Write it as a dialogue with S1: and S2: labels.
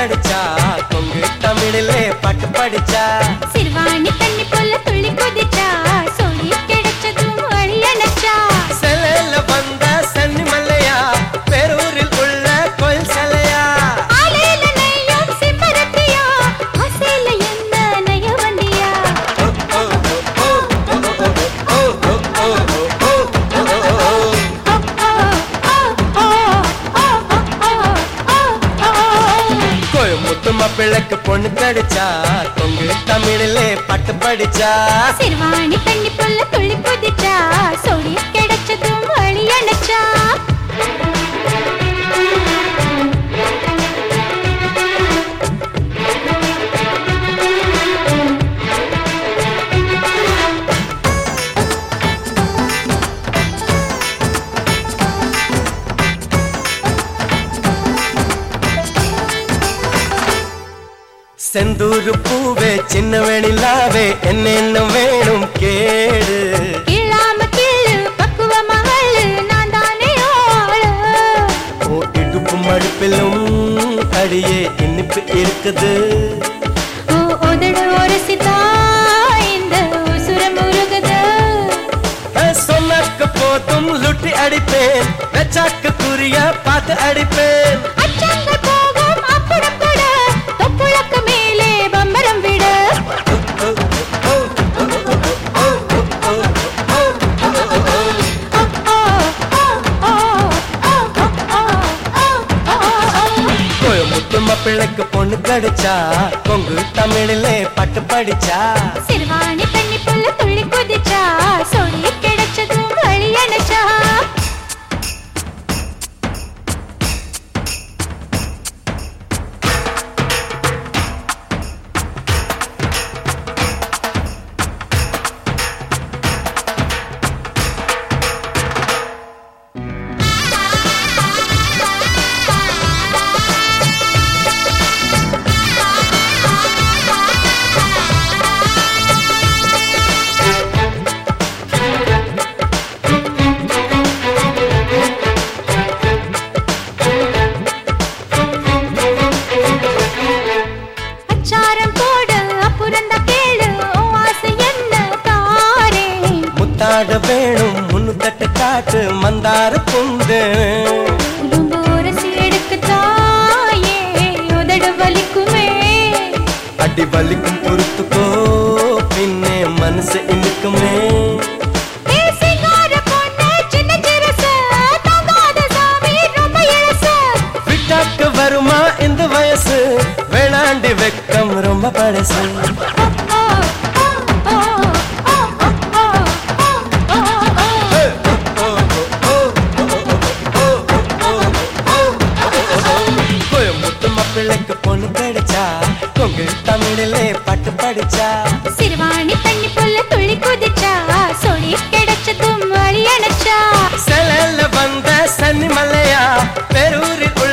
S1: கடிச்சா கொங்கு தமிழிலே பாட்டு படிச்சா
S2: சிறுவாணி தண்ணி போல துள்ளி குதிச்சா சொல்லி கிடைச்சதும் வழி அணைச்சா
S1: செலையில வந்த சன்னி மல்லையா பேரூரில் உள்ள கோயில் சிலையா
S2: ஆலையில நெய்யும் சிம்பரத்தியா ஆசையில என்ன நெய்ய வண்டியா
S1: கோயமுத்து மாப்பிள்ளைக்கு பொண்ணு கடிச்சா கொங்கு தமிழிலே பாட்டு படிச்சா
S2: சிறுவாணி தண்ணி போல துள்ளி குதிச்சா சொல்லி கிடைச்சதும் வழி அணைச்சா
S1: செந்தூரு பூவே சின்ன வெணிலாவே என்னென்ன வேணும் கேடு
S2: இல்லாம கிள்ளு பக்குவ மகளு நான் தானே ஆளு
S1: ஓ இடுப்பு மடுப்பிலும் அடியே இனிப்பு இருக்குது
S2: ஓ உதடு உரசிதா இந்த உசுரம் உருகுது
S1: அஹ், சொன்னாக்க போதும் லுட்டி அடிப்பேன் வெச்சாக்க குறிய பார்த்து அடிப்பேன்
S2: அச்சங்கள் போகும் அப்புறம் கூட தொப்புளக்கு மேலே பம்பரம் விட
S1: கோயமுத்து மாப்பிள்ளைக்கு பொண்ணு கடிச்சா கொங்கு தமிழிலே பாட்டு படிச்சா
S2: சிறுவாணி தண்ணி புல்ல துள்ளி குதிச்சா சொல்லி கிடைச்சதும் வழி அணைச்சா அச்சாரம் போடு அப்புறந்த கேளு உன் ஆசை என்ன தாரே
S1: முத்தாட வேணும் முன்னு தட்டு காட்டு மந்தார புந்து
S2: உடம்பு உரசி எடுக்க தாயே உதடு வலிக்குமே
S1: அடி வலிக்கும் பொறுத்துக்கோ பின்னே மனசு இனிக்குமே
S2: பேசிக்கார பொண்ணு சின்ன சிறுசு தாங்காத சாமி ரொம்ப இழுசு
S1: விட்டாக்கு வருமா இந்த வயசு வேணாண்டி வெக்கம் ரொம்ப பழசு கோயமுத்து மாப்பிள்ளைக்கு பொண்ணு கிடைச்சா கொங்கு தமிழிலே பாட்டு படிச்சா
S2: சிறுவாணி தண்ணி புல்ல துள்ளி குதிச்சா சொல்லி கிடைச்சதும் வழி அணைச்சா
S1: செலல்ல வந்த சன்னி மல்லையா பெரூரில்